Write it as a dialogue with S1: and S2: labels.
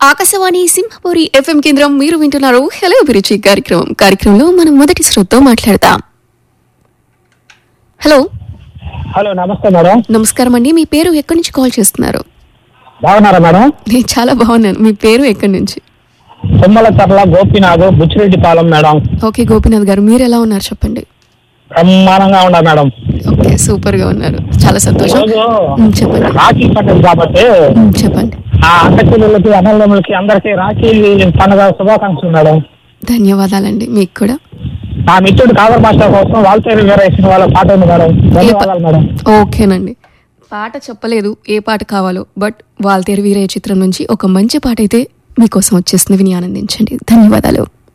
S1: Akashvani Simhapuri FM కేంద్రం మీరు వింటున్నారు హలో అభిరుచి కార్యక్రమం కార్యక్రమంలో మనం మొదటి శ్రోతతో మాట్లాడతాం హలో
S2: హలో నమస్తే మేడం
S1: నమస్కారం అండి మీ పేరు ఎక్కడి నుంచి కాల్ చేస్తున్నారు
S2: బాగున్నారా మేడం
S1: నేను చాలా బాగున్నాను మీ పేరు ఎక్కడి నుంచి
S2: తుమ్మల చర్ల గోపినాథ్ బుచ్చిరెడ్డిపాలెం మేడం
S1: ఓకే గోపినాథ్ గారు మీరు ఎలా ఉన్నారు చెప్పండి
S2: బ్రహ్మాండంగా ఉన్నా మేడం
S1: ఓకే సూపర్ గా ఉన్నారు చాలా సంతోషం
S2: ఈరోజు
S1: ఉమ్, చెప్పండి
S2: రాఖీ పండుగ కాబట్టి
S1: ఉమ్, చెప్పండి
S2: ఆ అక్క చెల్లెళ్ళకి అన్నదమ్ములకి అందరికి రాఖీ పండుగ శుభాకాంక్షలు మేడం
S1: ధన్యవాదాలండి మీకు కూడా
S2: నా మిత్రుడు కాదర్ మాస్టర్ కోసం వాల్తేరు వీరేసిన వాళ్ళ పాట ఉంది మేడం ధన్యవాదాలు మేడం
S1: ఓకేనండి పాట చెప్పలేదు ఏ పాట కావాలో బట్ వాల్తేరు వీరయ్య చిత్రం నుంచి ఒక మంచి పాట అయితే మీకోసం వచ్చేస్తుంది విని ఆనందించండి ధన్యవాదాలు